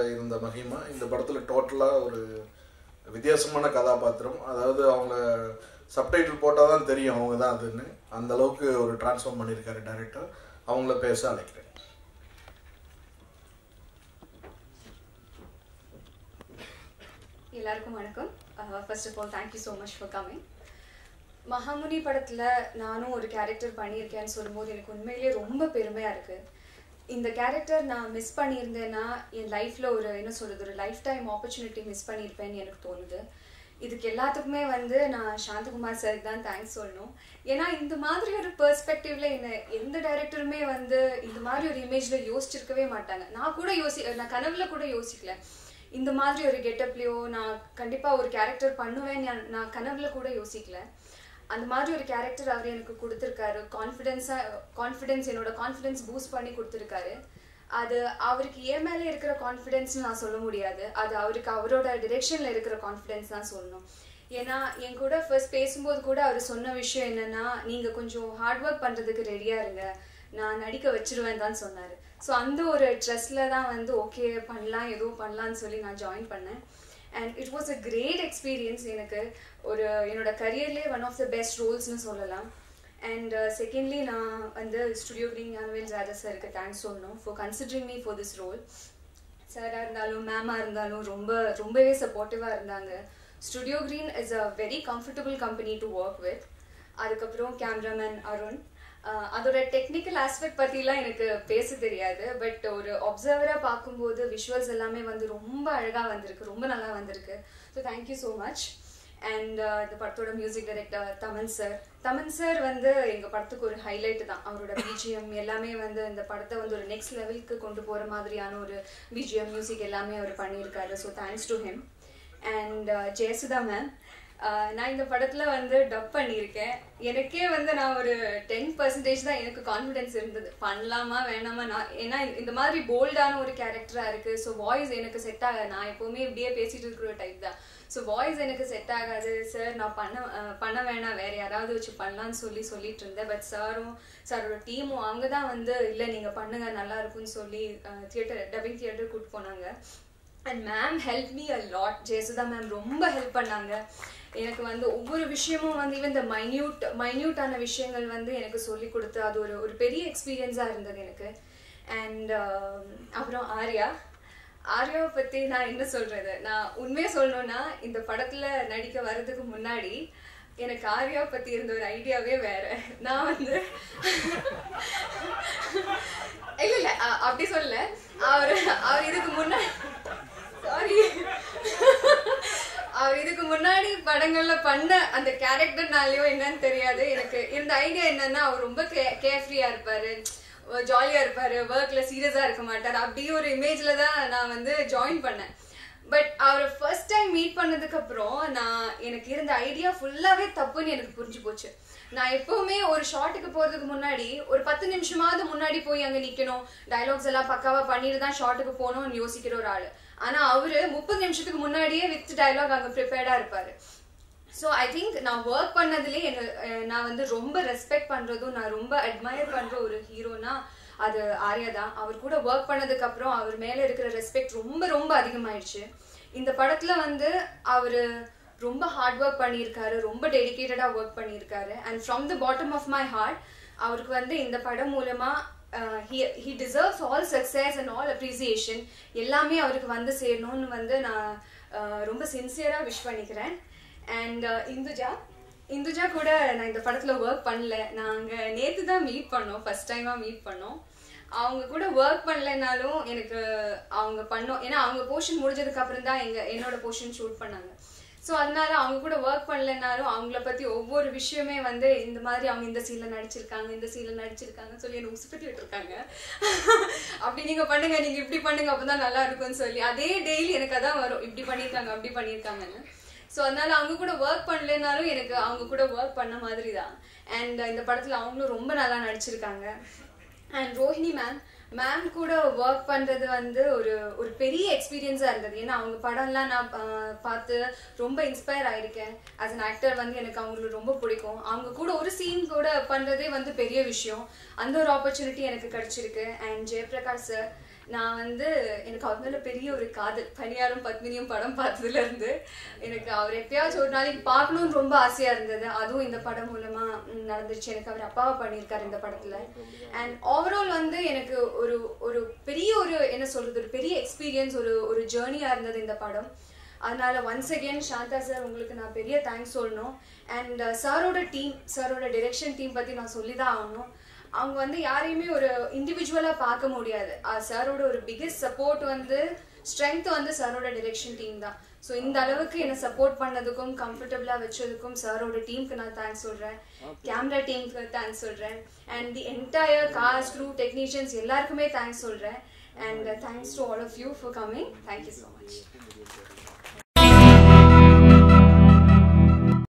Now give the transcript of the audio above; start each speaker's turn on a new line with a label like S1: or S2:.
S1: இருந்த மகிமா இந்த படத்தில் டோட்டலாக ஒரு வித்தியாசமான கதாபாத்திரம் அதாவது அவங்க சப்டைட்டில் போட்டால் தான் தெரியும் அவங்க தான் அதுன்னு அந்த அளவுக்கு ஒரு டிரான்ஸ்ஃபார்ம் பண்ணியிருக்காரு டைரக்டர் அவங்கள பேச அழைக்கிறேன்
S2: எல்லாருக்கும் வணக்கம் first of all thank you so much for coming மகாமுனி படத்தில் நானும் ஒரு கேரக்டர் பண்ணியிருக்கேன்னு சொல்லும்போது எனக்கு உண்மையிலேயே ரொம்ப பெருமையாக இருக்குது இந்த கேரக்டர் நான் மிஸ் பண்ணியிருந்தேன்னா என் லைஃப்பில் ஒரு என்ன சொல்கிறது ஒரு லைஃப் டைம் ஆப்பர்ச்சுனிட்டி மிஸ் பண்ணியிருப்பேன்னு எனக்கு தோணுது இதுக்கு எல்லாத்துக்குமே வந்து நான் சாந்தகுமார் சாருக்கு தான் தேங்க்ஸ் சொல்லணும் ஏன்னா இந்த மாதிரி ஒரு பெர்ஸ்பெக்டிவ்ல என்ன எந்த டைரக்டருமே வந்து இந்த மாதிரி ஒரு இமேஜ்ல யோசிச்சிருக்கவே மாட்டாங்க நான் கூட யோசி நான் கனவுல கூட யோசிக்கல இந்த மாதிரி ஒரு கெட்டப்லயோ நான் கண்டிப்பா ஒரு கேரக்டர் பண்ணுவேன் நான் நான் கனவுல கூட யோசிக்கல அந்த மாதிரி ஒரு கேரக்டர் அவர் எனக்கு கொடுத்துருக்காரு கான்ஃபிடென்ஸா கான்ஃபிடென்ஸ் என்னோட கான்ஃபிடென்ஸ் பூஸ்ட் பண்ணி கொடுத்துருக்காரு அது அவருக்கு ஏன் மேலே இருக்கிற கான்ஃபிடென்ஸ் நான் சொல்ல முடியாது அது அவருக்கு அவரோட டிரெக்ஷன்ல இருக்கிற கான்ஃபிடென்ஸ் தான் சொல்லணும் ஏன்னா என் கூட ஃபர்ஸ்ட் பேசும்போது கூட அவர் சொன்ன விஷயம் என்னன்னா நீங்க கொஞ்சம் ஹார்ட் ஒர்க் பண்றதுக்கு ரெடியா இருங்க நான் நடிக்க வச்சிருவேன் தான் சொன்னாரு ஸோ அந்த ஒரு ட்ரெஸ்ல தான் வந்து ஓகே பண்ணலாம் ஏதோ பண்ணலாம்னு சொல்லி நான் ஜாயின் பண்ணேன் and it was a great experience எனக்கு ஒரு என்னோட கரியர்லேயே ஒன் ஆஃப் த பெஸ்ட் ரோல்ஸ்னு சொல்லலாம் அண்ட் செகண்ட்லி நான் வந்து ஸ்டுடியோ கிரீன் ஞானவேல் ஜாதா சாருக்கு தேங்க்ஸ் சொல்லணும் for considering me for this role சாராக இருந்தாலும் மேமாக இருந்தாலும் ரொம்ப ரொம்பவே சப்போர்ட்டிவாக இருந்தாங்க studio green is a very comfortable company to work with அதுக்கப்புறம் கேமராமேன் அருண் ஆஹ் அதோட டெக்னிக்கல் ஆஸ்பெக்ட் பற்றிலாம் எனக்கு பேச தெரியாது பட் ஒரு அப்சர்வராக பார்க்கும்போது விஷுவல்ஸ் எல்லாமே வந்து ரொம்ப அழகாக வந்திருக்கு ரொம்ப நல்லா வந்திருக்கு so thank you so much and இந்த படத்தோட music director Thaman sir Thaman sir வந்து எங்கள் படத்துக்கு ஒரு ஹைலைட் தான் அவரோட பிஜிஎம் எல்லாமே வந்து இந்த படத்தை வந்து ஒரு நெக்ஸ்ட் லெவலுக்கு கொண்டு போகிற மாதிரியான ஒரு பிஜிஎம் மியூசிக் எல்லாமே அவர் பண்ணியிருக்காரு so thanks to him and Jayasudha ma'am நான் இந்த படத்தில் வந்து டப் பண்ணியிருக்கேன் எனக்கே வந்து நான் ஒரு டென் பர்சன்டேஜ் தான் எனக்கு கான்ஃபிடென்ஸ் இருந்தது பண்ணலாமா வேணாமா நான் ஏன்னா இந்த மாதிரி போல்டான ஒரு கேரக்டராக இருக்குது ஸோ வாய்ஸ் எனக்கு செட் ஆகாது நான் எப்போவுமே இப்படியே பேசிட்டு இருக்கிற டைப் தான் ஸோ வாய்ஸ் எனக்கு செட் ஆகாது சார் நான் பண்ண அஹ், பண்ண வேணாம் வேற யாராவது வச்சு பண்ணலான்னு சொல்லி சொல்லிட்டு இருந்தேன் பட் சாரும் சாரோட டீமும் அவங்க தான் வந்து இல்லை நீங்கள் பண்ணுங்க நல்லா இருக்கும்னு சொல்லி தியேட்டர் டப்பிங் தியேட்டர் கூப்பிட்டு போனாங்க and ma'am help me a lot Jayasudha ma'am ரொம்ப ஹெல்ப் பண்ணாங்க எனக்கு வந்து ஒவ்வொரு விஷயமும் வந்து ஈவன் இந்த மைன்யூட் மைன்யூட்டான விஷயங்கள் வந்து எனக்கு சொல்லி கொடுத்து அது ஒரு ஒரு பெரிய எக்ஸ்பீரியன்ஸாக இருந்தது எனக்கு அண்ட் அப்புறம் ஆர்யா ஆர்யாவை பற்றி நான் என்ன சொல்கிறது நான் உண்மையாக சொல்லணும்னா இந்த படத்தில் நடிக்க வர்றதுக்கு முன்னாடி எனக்கு ஆர்யா பற்றி இருந்த ஒரு ஐடியாவே வேற நான் வந்து இல்ல இல்ல அ- அப்படி சொல்லல அவர் அவர் இதுக்கு முன்னாடி சாரி அவர் இதுக்கு முன்னாடி படங்கள்ல பண்ண அந்த கேரக்டர்னாலயோ என்னன்னு தெரியாது எனக்கு இருந்த ஐடியா என்னன்னா அவர் ரொம்ப கேர்ஃப்ரீயா இருப்பாரு ஜாலியா இருப்பாரு ஒர்க்ல சீரியஸா இருக்க மாட்டாரு அப்படி ஒரு இமேஜ்ல தான் நான் வந்து ஜாயின் பண்ணேன் பட் அவரை ஃபர்ஸ்ட் டைம் மீட் பண்ணதுக்கு அப்புறம் நான் எனக்கு இருந்த ஐடியா ஃபுல்லாவே தப்புன்னு எனக்கு புரிஞ்சு போச்சு நான் எப்பவுமே ஒரு ஷாட்டுக்கு போறதுக்கு முன்னாடி ஒரு பத்து நிமிஷமாவது முன்னாடி போய் அங்க நிக்கணும் டயலாக்ஸ் எல்லாம் பக்காவா பண்ணிட்டு தான் ஷாட்டுக்கு போகணும்னு யோசிக்கிற ஒரு ஆளு ஆனா அவரு முப்பது நிமிஷத்துக்கு முன்னாடியே வித் டயலாக் அங்க ப்ரிப்பேர்டா இருப்பாரு ஸோ ஐ திங்க் நான் ஒர்க் பண்ணதுலேயே என்ன அஹ் நான் வந்து ரொம்ப ரெஸ்பெக்ட் பண்ணுறதும் நான் ரொம்ப அட்மயர் பண்ணுற ஒரு ஹீரோனா அது ஆர்யா தான் அவர் கூட ஒர்க் பண்ணதுக்கு அப்புறம் அவர் மேலே இருக்கிற ரெஸ்பெக்ட் ரொம்ப ரொம்ப அதிகமாயிடுச்சு இந்த படத்தில் வந்து அவர் ரொம்ப ஹார்ட் ஒர்க் பண்ணியிருக்காரு ரொம்ப டெடிக்கேட்டடாக ஒர்க் பண்ணியிருக்காரு and from the bottom of my heart அவருக்கு வந்து இந்த படம் மூலமாக he deserves all success and all appreciation எல்லாமே அவருக்கு வந்து சேரணும்னு வந்து நான் அஹ், ரொம்ப சின்சியராக விஷ் பண்ணிக்கிறேன் அண்ட் இந்துஜா இந்துஜா கூட நான் இந்த படத்துல ஒர்க் பண்ணல நாங்க நேத்து தான் மீட் பண்ணோம் ஃபர்ஸ்ட் டைமா மீட் பண்ணோம் அவங்க கூட ஒர்க் பண்ணலைனாலும் எனக்கு அவங்க பண்ணோம் ஏன்னா அவங்க போர்ஷன் முடிஞ்சதுக்கு அப்புறம் தான் எங்க என்னோட போர்ஷன் ஷூட் பண்ணாங்க ஸோ அதனால அவங்க கூட ஒர்க் பண்ணலைனாலும் அவங்கள பத்தி ஒவ்வொரு விஷயமே வந்து இந்த மாதிரி அவங்க இந்த சீன்ல நடிச்சிருக்காங்க இந்த சீன்ல நடிச்சிருக்காங்கன்னு சொல்லி என்ன உசுப்பத்தி விட்டுருக்காங்க அப்படி நீங்க பண்ணுங்க நீங்க இப்படி பண்ணுங்க அப்பதான் நல்லா இருக்கும்னு சொல்லி அதே டெய்லி எனக்கு அதான் வரும் இப்படி பண்ணியிருக்காங்க அப்படி பண்ணியிருக்காங்கன்னு ஸோ அதனால அவங்க கூட ஒர்க் பண்ணலைனாலும் எனக்கு அவங்க கூட ஒர்க் பண்ண மாதிரி தான் அண்ட் இந்த படத்தில் அவங்களும் ரொம்ப நல்லா நடிச்சிருக்காங்க அண்ட் ரோஹிணி மேம் மேம் கூட ஒர்க் பண்ணுறது வந்து ஒரு ஒரு பெரிய எக்ஸ்பீரியன்ஸாக இருந்தது ஏன்னா அவங்க படம்லாம் நான் ஆஹ், பார்த்து ரொம்ப இன்ஸ்பயர் ஆயிருக்கேன் ஆஸ் அன் ஆக்டர் வந்து எனக்கு அவங்களுக்கு ரொம்ப பிடிக்கும் அவங்க கூட ஒரு சீன் கூட பண்ணுறதே வந்து பெரிய விஷயம் அந்த ஒரு ஆப்பர்ச்சுனிட்டி எனக்கு கிடைச்சிருக்கு அண்ட் ஜெயபிரகாஷ் சார் நான் வந்து எனக்கு அவர் மேல பெரிய ஒரு காதல் பணியாரம் பத்மினியும் படம் பார்த்ததுல இருந்து எனக்கு அவர் எப்பயாச்சும் ஒரு நாளைக்கு பார்க்கணும்னு ரொம்ப ஆசையா இருந்தது அதுவும் இந்த படம் மூலமா ம், நடந்துருச்சு எனக்கு அவர் அப்பாவை பண்ணியிருக்காரு இந்த படத்துல அண்ட் ஓவரால் வந்து எனக்கு ஒரு ஒரு பெரிய ஒரு என்ன சொல்றது ஒரு பெரிய எக்ஸ்பீரியன்ஸ் ஒரு ஒரு ஜேர்னியா இருந்தது இந்த படம் அதனால ஒன்ஸ் அகேன் சாந்தா சார் உங்களுக்கு நான் பெரிய தேங்க்ஸ் சொல்லணும் அண்ட் சாரோட டீம் சாரோட டிரெக்ஷன் டீம் பத்தி நான் சொல்லி தான் ஆகணும் அவங்க வந்து யாரையுமே ஒரு இண்டிவிஜுவலா பார்க்க முடியாது சாரோட ஒரு பிக்கெஸ்ட் சப்போர்ட் வந்து ஸ்ட்ரென்த் வந்து சாரோட டிரெக்ஷன் டீம் தான் ஸோ இந்த அளவுக்கு என்னை சப்போர்ட் பண்ணதுக்கும் கம்ஃபர்டபுளா வச்சதுக்கும் சாரோட டீமுக்கு நான் தேங்க்ஸ் சொல்றேன் கேமரா டீமுக்கு தேங்க்ஸ் சொல்றேன் and the entire cast crew technicians எல்லாருக்குமே தேங்க்ஸ் சொல்றேன் and thanks to all of you for coming thank you so much